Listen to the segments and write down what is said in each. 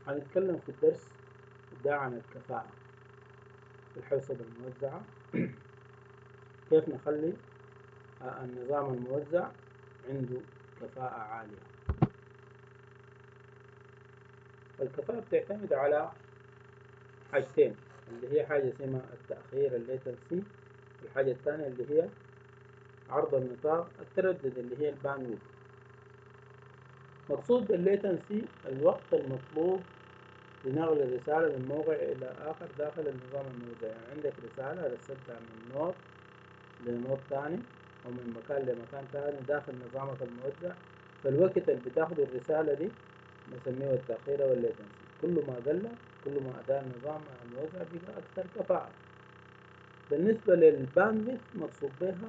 هنتكلم في الدرس ده عن الكفاءة في الحوسبة الموزعة كيف نخلي النظام الموزع عنده كفاءة عالية الكفاءة بتعتمد على حاجتين اللي هي حاجة اسمها التأخير الليتنسي والحاجة الثانية اللي هي عرض النطاق التردد اللي هي الباندويث مقصود بالليتنسي الوقت المطلوب لنقل الرسالة من موقع إلى آخر داخل النظام الموزع يعني عندك رسالة رسلتها من نوت لنوت تاني أو من مكان لمكان تاني داخل نظامك الموزع فالوقت اللي بتاخده الرسالة دي نسميه التأخير والليتنسي كل ما قل كل ما أداء النظام الموزع بقى أكثر كفاءة بالنسبة للباندويث مقصود بها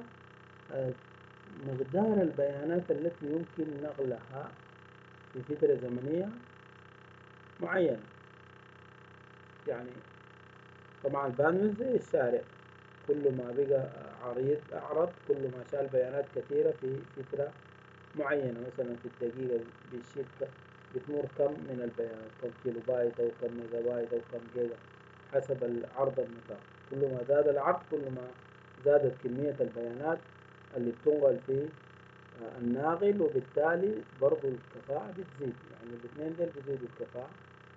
مقدار البيانات التي يمكن نقلها في فترة زمنية معينة يعني طبعا الباندويث زي الشارع كل ما بقى عريض أعرض كل ما شال بيانات كثيرة في فترة معينة مثلا في الدقيقة بيشيل بتمر كم من البيانات كم كيلو بايت أو كم ميجا بايت أو كم جيجا حسب العرض النطاق كل ما زاد العرض كل ما زادت كمية البيانات اللي بتنقل في الناقل وبالتالي برضو الكفاءة بتزيد يعني الاثنين دول بيزيدوا الكفاءة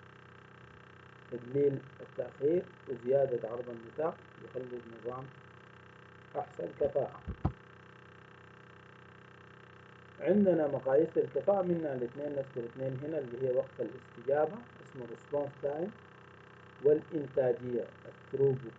تقليل التأخير وزيادة عرض النطاق يخلي النظام أحسن كفاءة عندنا مقاييس الكفاءة منها الاثنين نذكر اثنين هنا اللي هي وقت الاستجابة اسمه response time والإنتاجية الثروبوت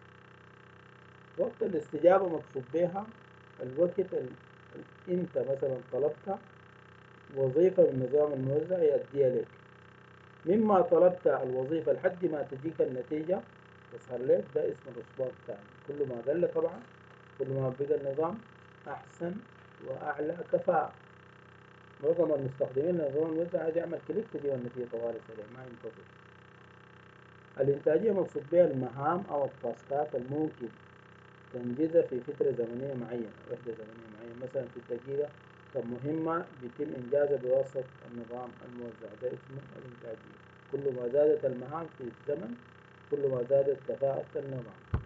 وقت الاستجابة مقصود بها الوقت اللي انت مثلا طلبت وظيفة من النظام الموزع يأديها لك مما طلبت الوظيفة لحد ما تجيك النتيجة تظهر لك ده اسمه الريسبونس تايم كل ما قل طبعا كل ما بقى النظام أحسن وأعلى كفاءة معظم المستخدمين النظام الموزع عايز يعمل كليك تجيه النتيجة طوالي سريع ما ينتظر الإنتاجية مقصود بها المهام أو التاسكات الممكن تنجزها في فترة زمنية معينة وحدة زمنية معينة مثلا في الدقيقة كمهمة بيتم إنجازها بواسطة النظام الموزع ده اسمه الإنتاجية كل ما زادت المهام في الزمن كل ما زادت كفاءة النظام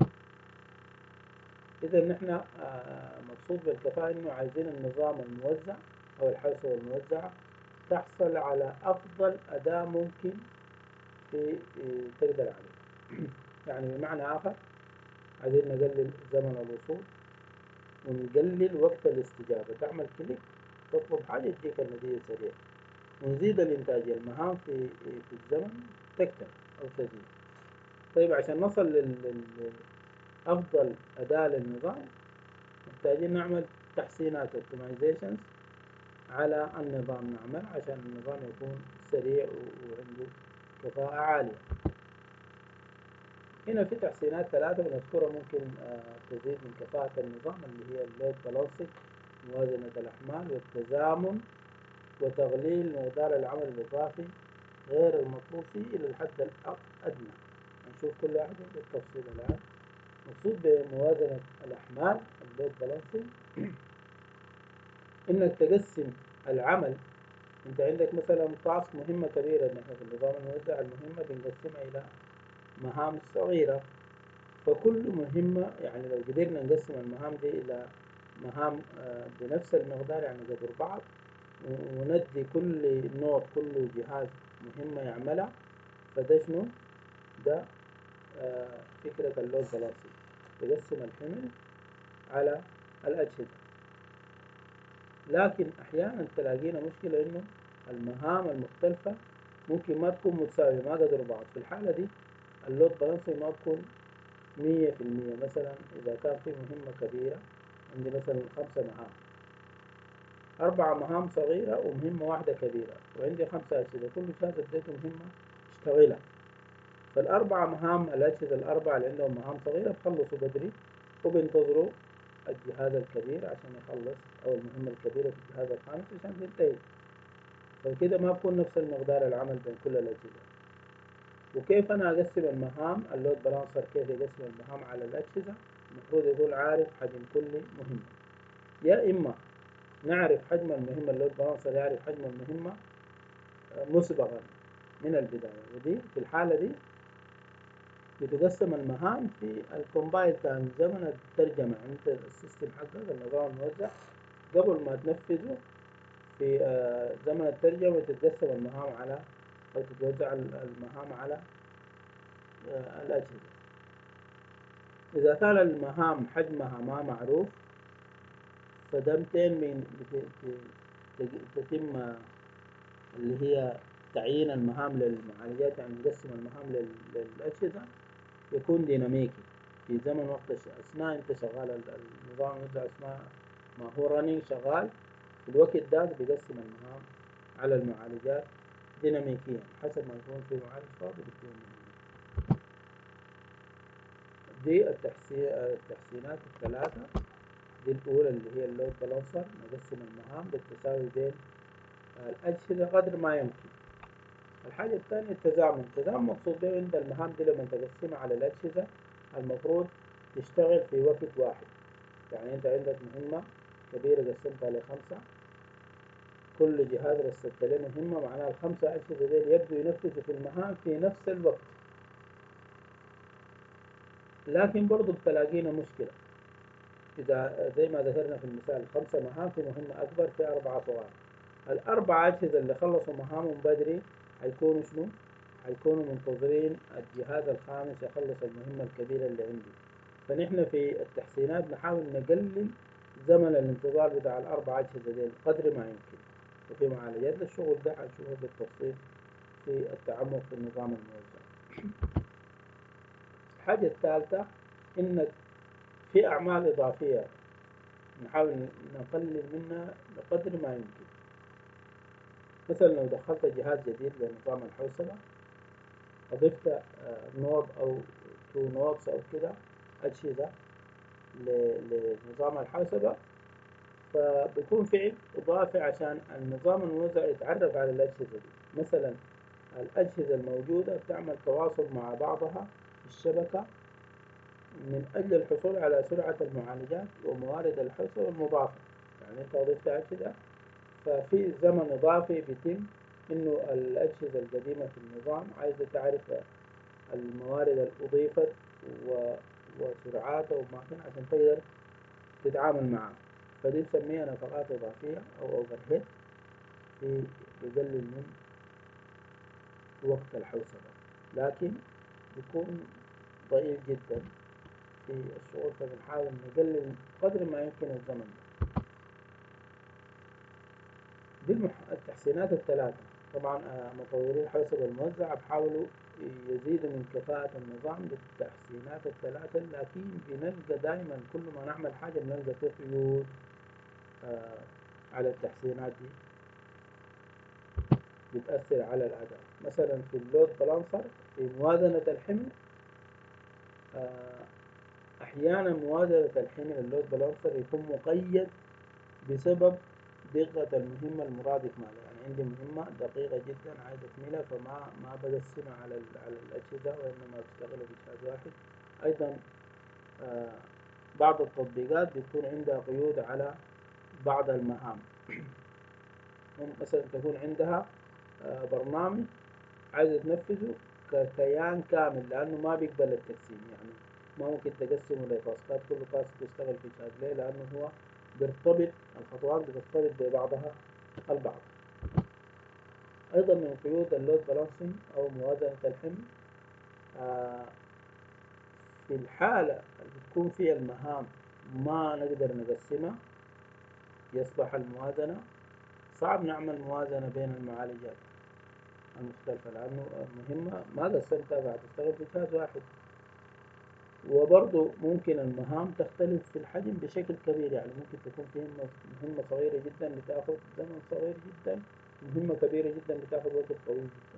إذا نحن مقصود بالكفاءة إنه عايزين النظام الموزع أو الحوسبة الموزعة تحصل على أفضل أداة ممكن في تقدر عليه يعني بمعنى آخر عايزين نقلل زمن الوصول ونقلل وقت الاستجابة تعمل كليك تطلب حاجة تجيك النتيجة سريع ونزيد الإنتاجية المهام في في الزمن تكتر أو تزيد طيب عشان نصل لأفضل أداة للنظام محتاجين نعمل تحسينات optimizations على النظام نعمل عشان النظام يكون سريع وعنده كفاءة عالية هنا في تحسينات ثلاثة بنذكرها ممكن تزيد من كفاءة النظام اللي هي اللود بالانسنج موازنة الأحمال والتزامن وتقليل مقدار العمل الإضافي غير المطلوب فيه إلى الحد الأدنى نشوف كل واحدة بالتفصيل الآن مقصود بموازنة الأحمال اللود بالانسنج إنك تقسم العمل أنت عندك مثلا تاسك مهمة كبيرة نحن في النظام الموزع المهمة بنقسمها إلى مهام صغيرة فكل مهمة يعني لو قدرنا نقسم المهام دي إلى مهام بنفس المقدار يعني قدر بعض وندي كل نوع كل جهاز مهمة يعملها فده شنو؟ ده فكرة اللود بلاسي تقسم الحمل على الأجهزة لكن أحيانا تلاقينا مشكلة إنه المهام المختلفة ممكن ما تكون متساوية ما قدروا بعض في الحالة دي اللود بالانسنج ما تكون مية في المية مثلا إذا كان في مهمة كبيرة عندي مثلا خمسة مهام أربعة مهام صغيرة ومهمة واحدة كبيرة وعندي خمسة أجهزة كل جهاز اديته مهمة اشتغلها فالأربعة مهام الأجهزة الأربعة اللي عندهم مهام صغيرة بخلصوا بدري وبينتظروا الجهاز الكبير عشان يخلص أو المهمة الكبيرة في الجهاز الخامس عشان تنتهي فكده ما بكون نفس المقدار العمل بين كل الأجهزة وكيف أنا أقسم المهام اللود بالانسر كيف يقسم المهام على الأجهزة المفروض يكون عارف حجم كل مهمة يا إما نعرف حجم المهمة اللود بالانسر يعرف حجم المهمة مسبقا من البداية ودي في الحالة دي بتقسم المهام في الكومبايل تايم زمن الترجمة يعني انت السيستم حقك النظام الموزع قبل ما تنفذه في آه، زمن الترجمة تتقسم المهام على أو تتوزع المهام على آه، الأجهزة إذا كان المهام حجمها ما معروف فدمتين من تتم اللي هي تعيين المهام للمعالجات يعني نقسم المهام للأجهزة يكون ديناميكي في زمن وقت أثناء أنت شغال النظام يرجع أثناء ما هو رننج شغال في الوقت ده بيقسم المهام على المعالجات ديناميكيا حسب ما يكون في معالج فاضي بيكون دي التحسينات الثلاثة دي الأولى اللي هي اللود بالانسر نقسم المهام بالتساوي بين الأجهزة قدر ما يمكن الحاجة الثانية التزامن التزامن مقصود به عند المهام دي لما تقسمها على الأجهزة المفروض تشتغل في وقت واحد يعني أنت عندك مهمة كبيرة قسمتها لخمسة كل جهاز رسلت له مهمة معناها الخمسة أجهزة ديل يبدو ينفذوا في المهام في نفس الوقت لكن برضو بتلاقينا مشكلة إذا زي ما ذكرنا في المثال خمسة مهام في مهمة أكبر في أربعة صغار الأربعة أجهزة اللي خلصوا مهامهم بدري هيكونوا شنو؟ هيكونوا منتظرين الجهاز الخامس يخلص المهمة الكبيرة اللي عندي فنحن في التحسينات نحاول نقلل زمن الانتظار بتاع الأربعة أجهزة دي قدر ما يمكن وفي معالجات الشغل ده هنشوفه بالتفصيل في التعمق في النظام الموزع الحاجة الثالثة إنك في أعمال إضافية نحاول نقلل منها بقدر ما يمكن مثلا لو دخلت جهاز جديد لنظام الحوسبة أضفت نود أو تو نودز أو كده أجهزة لنظام الحوسبة فبيكون في إضافي عشان النظام الموزع يتعرف على الأجهزة دي مثلا الأجهزة الموجودة بتعمل تواصل مع بعضها في الشبكة من أجل الحصول على سرعة المعالجات وموارد الحوسبة المضافة يعني أنت أضفت أجهزة ففي زمن إضافي بيتم إنه الأجهزة القديمة في النظام عايزة تعرف الموارد اللي أضيفت وسرعاتها وما عشان تقدر تتعامل معها فدي بسميها نفقات إضافية أو أوفر هيد في بيقلل من وقت الحوسبة لكن بيكون ضئيل جدا في الشغل فبنحاول نقلل قدر ما يمكن الزمن دي المح... التحسينات الثلاثة طبعا مطوري الحوسبة الموزعة بحاولوا يزيدوا من كفاءة النظام بالتحسينات الثلاثة لكن بنلقى دائما كل ما نعمل حاجة بنلقى في قيود آه على التحسينات دي بتأثر على الأداء مثلا في اللود بالانسر في موازنة الحمل آه أحيانا موازنة الحمل اللود بالانسر يكون مقيد بسبب دقة المهمة المرادف معها يعني عندي مهمة دقيقة جدا عايز أكملها فما ما بقسمها على على الأجهزة وإنما بشتغلها بجهاز واحد أيضا آه بعض التطبيقات بيكون عندها قيود على بعض المهام مثلا تكون عندها آه برنامج عايزة تنفذه ككيان كامل لأنه ما بيقبل التقسيم يعني ما ممكن تقسمه لتاسكات كل تاسك تشتغل في جهاز ليه لأنه هو بيرتبط الخطوات بترتبط ببعضها البعض أيضا من قيود اللود بالانسنج أو موازنة الحمل آه في الحالة اللي بتكون فيها المهام ما نقدر نقسمها يصبح الموازنة صعب نعمل موازنة بين المعالجات المختلفة لأنه المهمة ما قسمتها بعد تشتغل في جهاز واحد وبرضه ممكن المهام تختلف في الحجم بشكل كبير يعني ممكن تكون في مهمة صغيرة جدا بتاخد زمن صغير جدا مهمة كبيرة جدا بتاخد وقت طويل جدا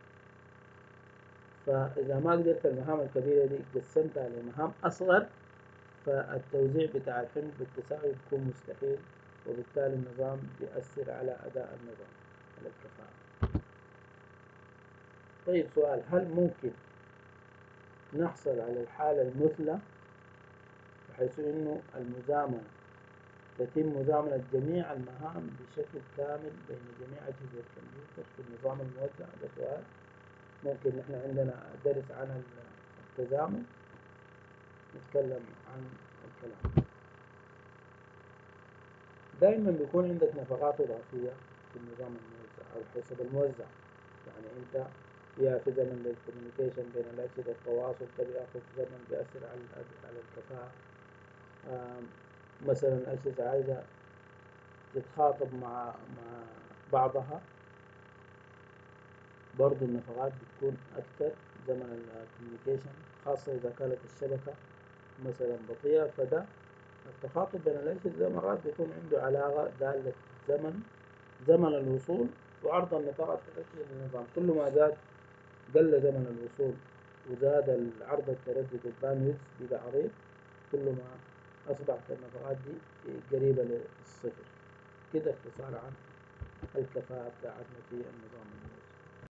فإذا ما قدرت المهام الكبيرة دي قسمتها لمهام أصغر فالتوزيع بتاع الحمل بالتساوي بيكون مستحيل وبالتالي النظام بيأثر على أداء النظام على الكفاءة طيب سؤال هل ممكن نحصل على الحالة المثلى بحيث إنه المزامنة تتم مزامنة جميع المهام بشكل كامل بين جميع أجهزة الكمبيوتر في النظام الموزع ده سؤال ممكن نحن عندنا درس عن التزامن نتكلم عن الكلام دائما بيكون عندك نفقات إضافية في النظام الموزع أو حسب الموزع يعني أنت يا في زمن للكوميونيكيشن بين الأجهزة التواصل ده بياخد زمن بيأثر على على الكفاءة مثلا الأجهزة عايزة تتخاطب مع مع بعضها برضو النفقات بتكون أكتر زمن الكوميونيكيشن خاصة إذا كانت الشبكة مثلا بطيئة فده التخاطب بين الأجهزة مرات بيكون عنده علاقة دالة زمن زمن الوصول وعرض النطاق التركي للنظام كل ما زاد قل زمن الوصول وزاد عرض التردد الباندويث بقى عريض كل ما أصبحت النفقات دي قريبة للصفر كده اختصار عن الكفاءة بتاعتنا في النظام